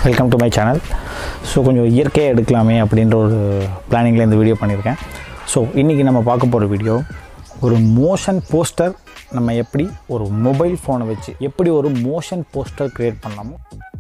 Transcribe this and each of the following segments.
welcome to my channel so கொஞ்சம் இயற்கையாக எடுக்கலாமே அப்படின்ற ஒரு பிளானிங்கில் இந்த வீடியோ பண்ணியிருக்கேன் ஸோ இன்றைக்கி நம்ம பார்க்க போகிற வீடியோ ஒரு மோஷன் போஸ்டர் நம்ம எப்படி ஒரு மொபைல் ஃபோனை வச்சு எப்படி ஒரு மோஷன் போஸ்டர் க்ரியேட் பண்ணலாமோ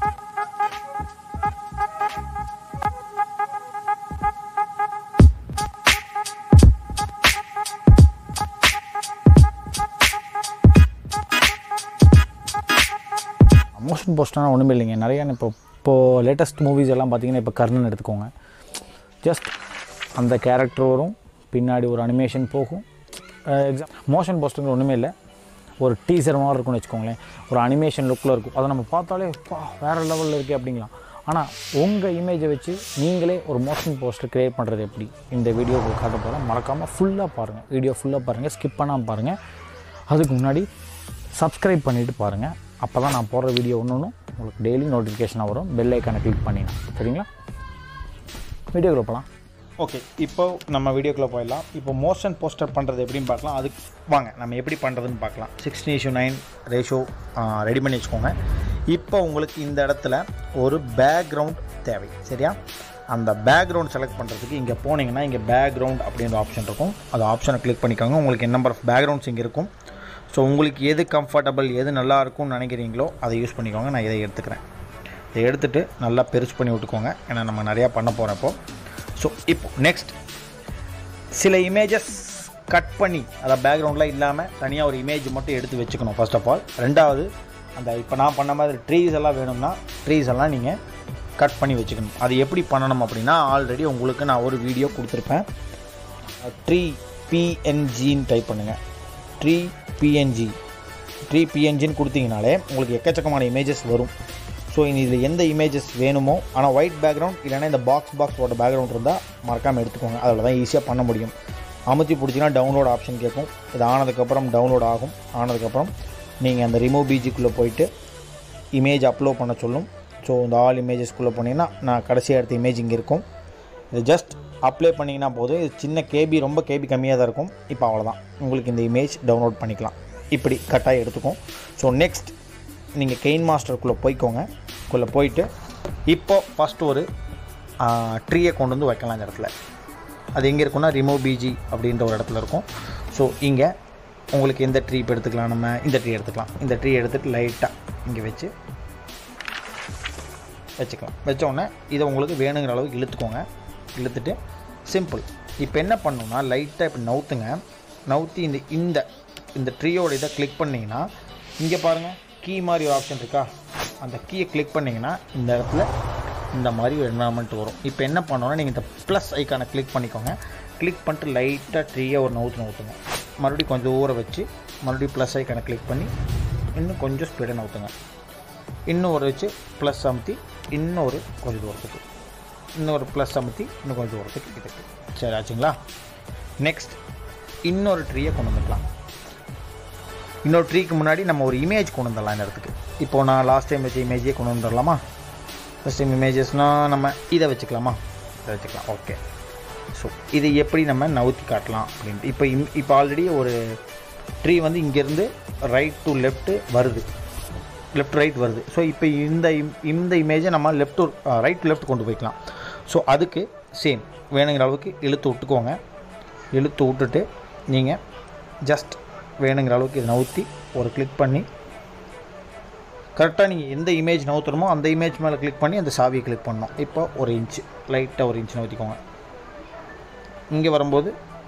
மோஷன் போஸ்டர்னால் ஒன்றுமே இல்லைங்க நிறையா இப்போ இப்போது லேட்டஸ்ட் மூவிஸ் எல்லாம் பார்த்தீங்கன்னா இப்போ கர்ணன் எடுத்துக்கோங்க ஜஸ்ட் அந்த கேரக்டர் வரும் பின்னாடி ஒரு அனிமேஷன் போகும் எக்ஸாம் மோஷன் போஸ்டர் ஒன்றுமே இல்லை ஒரு டீசர் மாதிரி இருக்கும்னு வச்சுக்கோங்களேன் ஒரு அனிமேஷன் லுக்கில் இருக்கும் அதை நம்ம பார்த்தாலே பா வேறு லெவலில் இருக்கே அப்படிங்களாம் ஆனால் உங்கள் இமேஜை வச்சு நீங்களே ஒரு மோஷன் போஸ்டர் க்ரியேட் பண்ணுறது எப்படி இந்த வீடியோ காட்ட போகிறேன் மறக்காமல் ஃபுல்லாக பாருங்கள் வீடியோ ஃபுல்லாக பாருங்கள் ஸ்கிப் பண்ணாமல் பாருங்கள் அதுக்கு முன்னாடி சப்ஸ்கிரைப் பண்ணிவிட்டு பாருங்கள் அப்போ தான் நான் போடுற வீடியோ ஒன்று ஒன்றும் உங்களுக்கு டெய்லி நோட்டிஃபிகேஷனாக வரும் பெல் ஐக்கானை கிளிக் பண்ணினா சரிங்களா வீடியோக்குள்ள போகலாம் ஓகே இப்போ நம்ம வீடியோக்குள்ளே போயிடலாம் இப்போ மோஷன் போஸ்டர் பண்ணுறது எப்படின்னு பார்க்கலாம் அதுக்கு வாங்க நம்ம எப்படி பண்ணுறதுன்னு பார்க்கலாம் sixty is to nine ratio ready பண்ணி வச்சுக்கோங்க இப்போ உங்களுக்கு இந்த இடத்துல ஒரு பேக்ரவுண்ட் தேவை சரியா அந்த பேக்ரவுண்ட் செலக்ட் பண்ணுறதுக்கு இங்கே போனீங்கன்னா இங்கே பேக்ரவுண்ட் அப்படின்ற ஆப்ஷன் இருக்கும் அந்த ஆப்ஷனை கிளிக் பண்ணிக்கோங்க உங்களுக்கு என்ன நம்பர் ஆஃப் பேக்ரவுண்ட்ஸ் இங்கே இருக்கும் ஸோ உங்களுக்கு எது கம்ஃபர்டபுள் எது நல்லா இருக்கும்னு நினைக்கிறீங்களோ அதை யூஸ் பண்ணிக்கோங்க நான் இதை எடுத்துக்கிறேன் இதை எடுத்துகிட்டு நல்லா பெருசு பண்ணி விட்டுக்கோங்க ஏன்னா நம்ம நிறையா பண்ண போகிறப்போ ஸோ இப்போ நெக்ஸ்ட் சில இமேஜஸ் கட் பண்ணி அதாவது பேக்ரவுண்டில் இல்லாமல் தனியாக ஒரு இமேஜ் மட்டும் எடுத்து வச்சுக்கணும் ஃபர்ஸ்ட் ஆஃப் ஆல் ரெண்டாவது அந்த இப்போ நான் பண்ண மாதிரி ட்ரீஸ் எல்லாம் வேணும்னா ட்ரீஸ் எல்லாம் நீங்கள் கட் பண்ணி வச்சுக்கணும் அது எப்படி பண்ணணும் அப்படின்னா ஆல்ரெடி உங்களுக்கு நான் ஒரு வீடியோ கொடுத்துருப்பேன் ட்ரீ பிஎன்ஜின்னு டைப் பண்ணுங்கள் ட்ரீ பிஎன்ஜி ட்ரீ பிஎன்ஜின்னு கொடுத்தீங்கனாலே உங்களுக்கு எக்கச்சக்கமான இமேஜஸ் வரும் ஸோ இதில் எந்த இமேஜஸ் வேணுமோ ஆனால் ஒயிட் பேக்ரவுண்ட் இல்லைனா இந்த பாக்ஸ் பாக்ஸ் போட்ட பேக்ரவுண்ட் இருந்தால் மறக்காமல் எடுத்துக்கோங்க அதில் தான் ஈஸியாக பண்ண முடியும் அமுத்தி பிடிச்சிங்கன்னா டவுன்லோட் ஆப்ஷன் கேட்கும் இது ஆனதுக்கப்புறம் டவுன்லோட் ஆகும் ஆனதுக்கப்புறம் நீங்கள் அந்த ரிமூவ் பிஜிக்குள்ளே போயிட்டு இமேஜ் அப்லோட் பண்ண சொல்லும் ஸோ இந்த ஆல் இமேஜஸ்க்குள்ளே போனீங்கன்னா நான் கடைசியாக எடுத்த இமேஜ் இங்கே இருக்கும் இது ஜஸ்ட் அப்ளை பண்ணிங்கன்னா போதும் இது சின்ன கேபி ரொம்ப கேபி கம்மியாக தான் இருக்கும் இப்போ அவ்வளோதான் உங்களுக்கு இந்த இமேஜ் டவுன்லோட் பண்ணிக்கலாம் இப்படி கட்டாக எடுத்துக்கும் ஸோ நெக்ஸ்ட் நீங்கள் கெயின் மாஸ்டருக்குள்ளே போய்க்கோங்க குள்ளே போயிட்டு இப்போ ஃபஸ்ட்டு ஒரு ட்ரீயை கொண்டு வந்து வைக்கலாம் இந்த இடத்துல அது எங்கே இருக்குன்னா ரிமூவ் பிஜி அப்படின்ற ஒரு இடத்துல இருக்கும் ஸோ இங்கே உங்களுக்கு எந்த ட்ரீ இப்போ எடுத்துக்கலாம் நம்ம இந்த ட்ரீ எடுத்துக்கலாம் இந்த ட்ரீ எடுத்துகிட்டு லைட்டாக இங்கே வச்சு வச்சுக்கலாம் வச்ச உடனே இதை உங்களுக்கு வேணுங்கிற அளவுக்கு இழுத்துக்கோங்க இழுத்துட்டு சிம்பிள் இப்போ என்ன பண்ணணும்னா லைட்டாக இப்படி நவுத்துங்க நவுத்தி இந்த இந்த இந்த ட்ரீயோட இதை கிளிக் பண்ணிங்கன்னா இங்கே பாருங்கள் கீ மாதிரி ஒரு ஆப்ஷன் இருக்கா அந்த கீயை கிளிக் பண்ணிங்கன்னா இந்த இடத்துல இந்த மாதிரி ஒரு என்வரான்மெண்ட் வரும் இப்போ என்ன பண்ணணும்னா நீங்கள் இந்த ப்ளஸ் ஐக்கானை கிளிக் பண்ணிக்கோங்க கிளிக் பண்ணிட்டு லைட்டாக ட்ரீயை ஒரு நவுத்து நவுத்துங்க மறுபடியும் கொஞ்சம் ஊற வச்சு மறுபடியும் ப்ளஸ் ஐக்கானை கிளிக் பண்ணி இன்னும் கொஞ்சம் ஸ்பீடாக நவுத்துங்க இன்னும் ஒரு வச்சு ப்ளஸ் அமுத்தி இன்னும் ஒரு கொஞ்சம் தூரத்துக்கு இன்னொரு ப்ளஸ் அமுத்தி இன்னும் கொஞ்சம் தூரத்துக்கு இதுக்கு சரி ஆச்சுங்களா நெக்ஸ்ட் இன்னொரு ட்ரீயை கொண்டு வந்துக்கலாம் இன்னொரு ட்ரீக்கு முன்னாடி நம்ம ஒரு இமேஜ் கொண்டு வந்துடலாம் இந்த இடத்துக்கு இப்போது நான் லாஸ்ட் டைம் வச்ச இமேஜே கொண்டு வந்துடலாமா ஃபஸ்ட் டைம் இமேஜஸ்னால் நம்ம இதை வச்சுக்கலாமா இதை வச்சுக்கலாம் ஓகே ஸோ இது எப்படி நம்ம நவுத்தி காட்டலாம் அப்படின்ட்டு இப்போ இம் இப்போ ஆல்ரெடி ஒரு ட்ரீ வந்து இங்கேருந்து ரைட் டு லெஃப்ட்டு வருது லெஃப்ட் ரைட் வருது ஸோ இப்போ இந்த im- இந்த இமேஜை நம்ம left to right to left கொண்டு போய்க்கலாம் ஸோ அதுக்கு சேம் வேணுங்கிற அளவுக்கு இழுத்து விட்டுக்கோங்க இழுத்து விட்டுட்டு நீங்கள் ஜஸ்ட் வேணுங்கிற அளவுக்கு இதை நவுத்தி ஒரு கிளிக் பண்ணி கரெக்டாக நீங்கள் எந்த இமேஜ் நவுத்துறமோ அந்த இமேஜ் மேலே கிளிக் பண்ணி அந்த சாவியை கிளிக் பண்ணணும் இப்போ ஒரு இன்ச் லைட்டாக ஒரு இன்ச் நவுத்திக்கோங்க இங்கே வரும்போது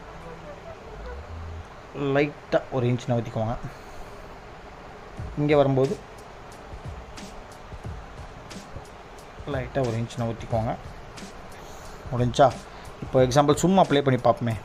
லைட்டாக ஒரு இன்ச் நவுத்திக்கோங்க இங்கே வரும்போது லைட்டாக ஒரு இன்ச் நவுத்திக்கோங்க முடிஞ்சா இப்போ எக்ஸாம்பிள் சும்மா ப்ளே பண்ணி பார்ப்போமே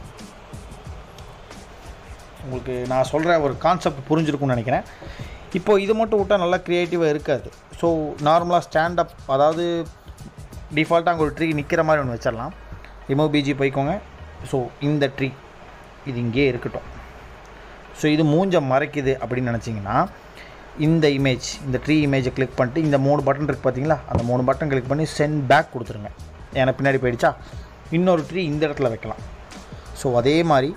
உங்களுக்கு நான் சொல்கிற ஒரு கான்செப்ட் புரிஞ்சிருக்கும்னு நினைக்கிறேன் இப்போ இது மட்டும் விட்டால் நல்லா க்ரியேட்டிவாக இருக்காது ஸோ நார்மலாக ஸ்டாண்டப் அதாவது டிஃபால்ட்டாக அங்கே ஒரு ட்ரீ நிற்கிற மாதிரி ஒன்று வச்சிடலாம் ரிமூவ் பிஜி போய்க்கோங்க ஸோ இந்த ட்ரீ இது இங்கேயே இருக்கட்டும் ஸோ இது மூஞ்ச மறைக்குது அப்படின்னு நினச்சிங்கன்னா இந்த இமேஜ் இந்த ட்ரீ இமேஜை கிளிக் பண்ணிட்டு இந்த மூணு பட்டன் இருக்குது பார்த்தீங்களா அந்த மூணு பட்டன் கிளிக் பண்ணி சென்ட் பேக் கொடுத்துருங்க ஏன்னா பின்னாடி போயிடுச்சா இன்னொரு ட்ரீ இந்த இடத்துல வைக்கலாம் ஸோ அதே மாதிரி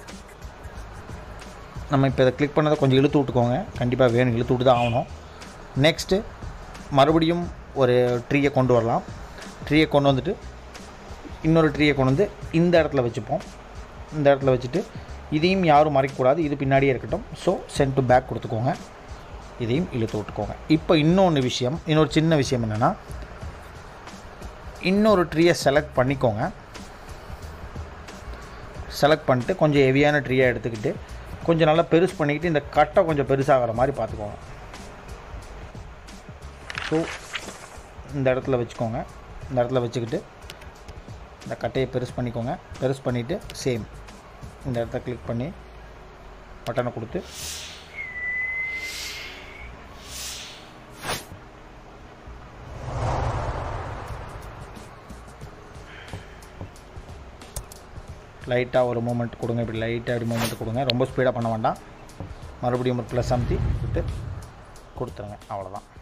நம்ம இப்போ இதை கிளிக் பண்ணதை கொஞ்சம் இழுத்து விட்டுக்கோங்க கண்டிப்பாக வேணும் இழுத்து விட்டு தான் ஆகணும் நெக்ஸ்ட்டு மறுபடியும் ஒரு ட்ரீயை கொண்டு வரலாம் ட்ரீயை கொண்டு வந்துட்டு இன்னொரு ட்ரீயை கொண்டு வந்து இந்த இடத்துல வச்சுப்போம் இந்த இடத்துல வச்சுட்டு இதையும் யாரும் மறைக்கக்கூடாது இது பின்னாடியே இருக்கட்டும் ஸோ சென்ட் டு பேக் கொடுத்துக்கோங்க இதையும் இழுத்து விட்டுக்கோங்க இப்போ இன்னொன்று விஷயம் இன்னொரு சின்ன விஷயம் என்னென்னா இன்னொரு ட்ரீயை செலக்ட் பண்ணிக்கோங்க செலக்ட் பண்ணிட்டு கொஞ்சம் ஹெவியான ட்ரீயை எடுத்துக்கிட்டு கொஞ்சம் நல்லா பெருசு பண்ணிக்கிட்டு இந்த கட்டை கொஞ்சம் பெருசாகிற மாதிரி பார்த்துக்கோங்க ஸோ இந்த இடத்துல வச்சுக்கோங்க இந்த இடத்துல வச்சுக்கிட்டு இந்த கட்டையை பெருசு பண்ணிக்கோங்க பெருசு பண்ணிவிட்டு சேம் இந்த இடத்த கிளிக் பண்ணி பட்டனை கொடுத்து லைட்டாக ஒரு மூமெண்ட் கொடுங்க இப்படி லைட்டாக இப்படி மூமெண்ட் கொடுங்க ரொம்ப ஸ்பீடாக பண்ண வேண்டாம் மறுபடியும் ஒரு ப்ளஸ் அமுத்தி விட்டு கொடுத்துருங்க அவ்வளோதான்